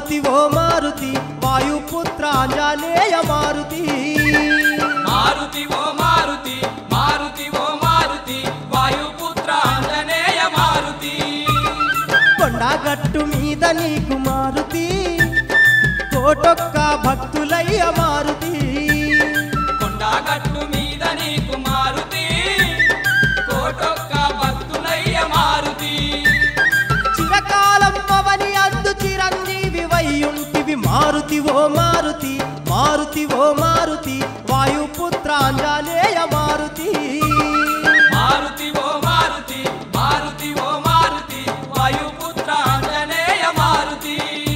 మారుతి ఓ మారుతి వాయుపుత్ర ఆంజనేయ మారుతి మారుతి ఓ మారుతి మారుతి ఓ మారుతి వాయుపుత్ర ఆంజనేయ మారుతి కొండగట్టు మీద నీకు మారుతి కోటొక్క భక్తులయ్య మారుతి కొండగట్టు మీద నీకు మారుతి కోటొక్క భక్తులయ్య మారుతి చిరకాలం పవని అందు చిరంజీవి వయ్యుంటివి మారుతి ఓ మారుతి మారుతి ఓ మారుతి వాయుపుత్ర ఆంజనేయ మారుతి మారుతి ఓ మారుతి మారుతి ఓ మారుతి వాయుపుత్ర ఆంజనేయ మారుతి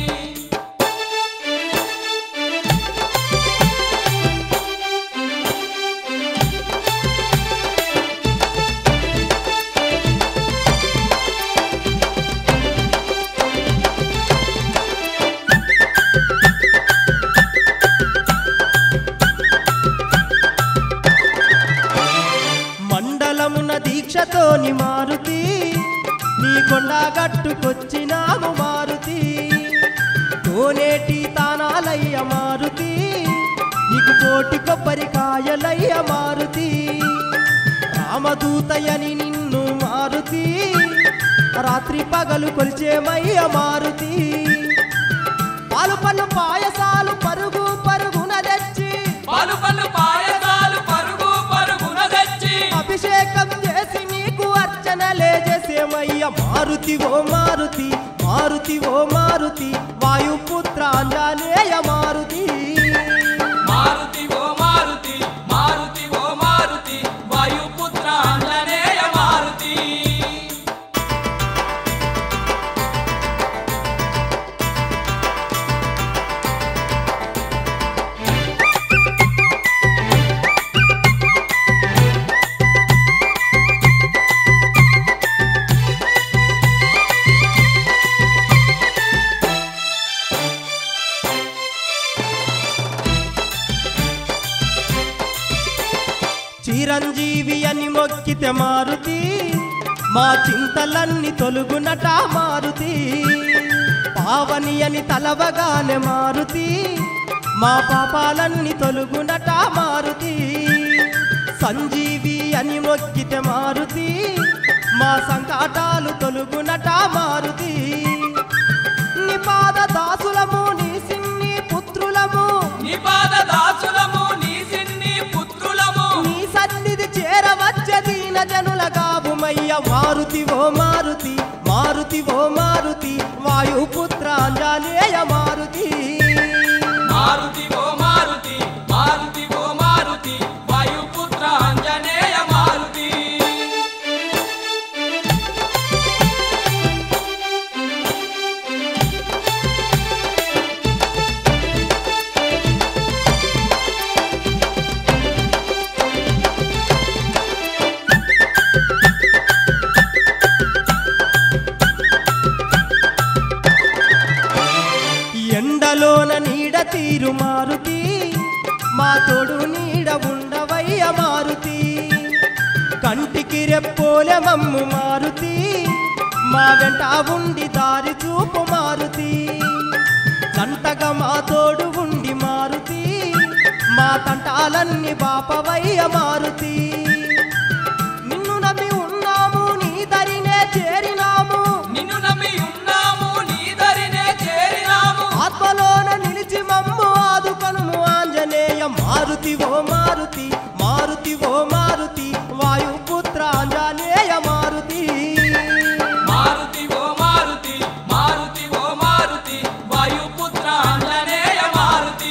మండలమున దీక్షతోని మారుతి నీ కొండగట్టుకొచ్చినాము మారుతి కోనేటి తానాలయ్య మారుతి నీకు కోటి కొబ్బరికాయలయ్య మారుతి రామదూతయని నిన్ను మారుతి రాత్రి పగలు కొలిచేమయ్య మారుతి పాలు పళ్ళు పాయసాలు పరుగు పరుగున తెచ్చి పలు పలు పాయసాలు పరుగు పరుగున తెచ్చి అభిషేకం చేసి నీకు అర్చనలే చేసేమయ్య మారుతి ఓ మారుతి మారుతి ఓ మారుతి వాయుపుత్ర ఆంజనేయ మారుతి మారుతి ఓ మారుతి మారుతి ఓ మారుతి వాయుపుత్ర ఆంజనేయ మారుతి చిరంజీవి అని మొక్కితే మారుతి మా చింతలన్నీ తొలుగునట మారుతి పావని అని తలవగానే మారుతి మా పాపాలన్నీ తొలుగునట మారుతి సంజీవి అని మొక్కితే మారుతి మా సంకటాలు తొలుగునట మారుతి నిపాద దాసులము నీ సిన్ని పుత్రులము నిపాద దాసులము నీ సిన్ని పుత్రులము నీ సన్నిధి చేరవచ్చే దీన జనుల గాబుమయ్య మారుతి ఓ మారుతి మారుతి ఓ మారుతి వాయుపుత్ర ఆంజనేయ మారుతి మారుతి ఓ మారుతి మారుతి ఓ మారుతి వాయుపుత్ర ఆంజనేయ మారుతి ఎండలోన నీడ తీరు మారుతి మా తోడు నీడ ఉండవయ్య మారుతి కంటికి రెప్పోలె మమ్ము మారుతి మా వెంట ఉండి దారి చూపు మారుతి జంటగా మా తోడు ఉండి మారుతి మా తంటాలన్నీ బాపవయ్య మారుతి నిన్ను నమ్మి ఉన్నాము నీ దరినే చేరినాము నిన్ను నమ్మి ఉన్నాము నీ దరినే చేరినాము ఆత్మలోన నిలిచి మమ్ము ఆదుకనుము ఆంజనేయ మారుతి ఓ మారుతి మారుతి ఓ మారుతి వాయుపుత్ర ఆంజనేయ మారుతి మారుతి ఓ మారుతి మారుతి ఓ మారుతి వాయుపుత్ర ఆంజనేయ మారుతి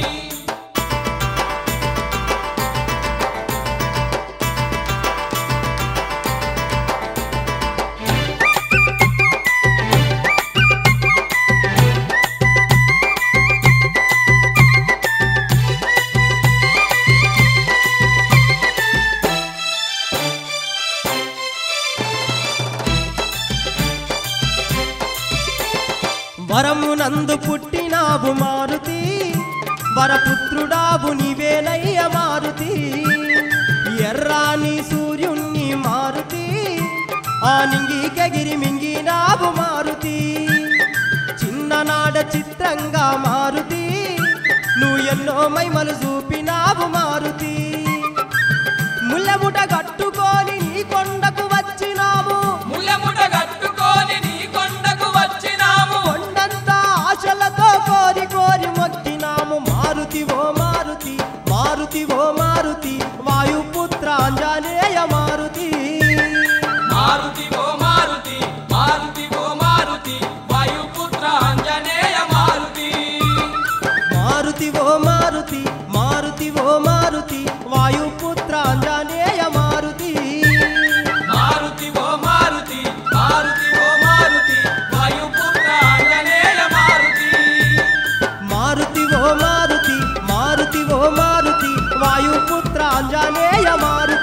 వరమునందు పుట్టినావు మారుతి వరపుత్రుడావు నీవేనయ్య మారుతి ఎర్రాని సూర్యుణ్ణి మారుతి ఆ నింగికెగిరి మింగినావు మారుతి చిన్ననాడ చిత్ర నువ్వు ఎన్నో మైమలు చూపినావు మారుతి ముల్లముట కట్టుకొని నీ కొండకు వచ్చినాము ముల్లముట కట్టుకొని నీ కొండకు వచ్చినాము కొండంతా ఆశలతో కోరి కోరి మొక్కినాము మారుతి ఓ మారుతి మారుతి ఓ మారుతి వాయుపుత్ర ఆంజనేయ మారుతి మారుతి ఓ మారుతి మారుతి ఓ మారుతి వాయుపుత్ర ఆంజనేయ మారుతి మారుతి ఓ మారుతి మారుతి ఓ మారుతి వాయుపుత్ర ఆంజనేయ మారుతి మారుతి ఓ మారుతి మారుతి ఓ మారుతి వాయుపుత్ర ఆంజనేయ మారుతి మారుతి ఓ మారుతి మారుతి ఓ మారుతి వాయుపుత్ర ఆంజనేయ మారుతి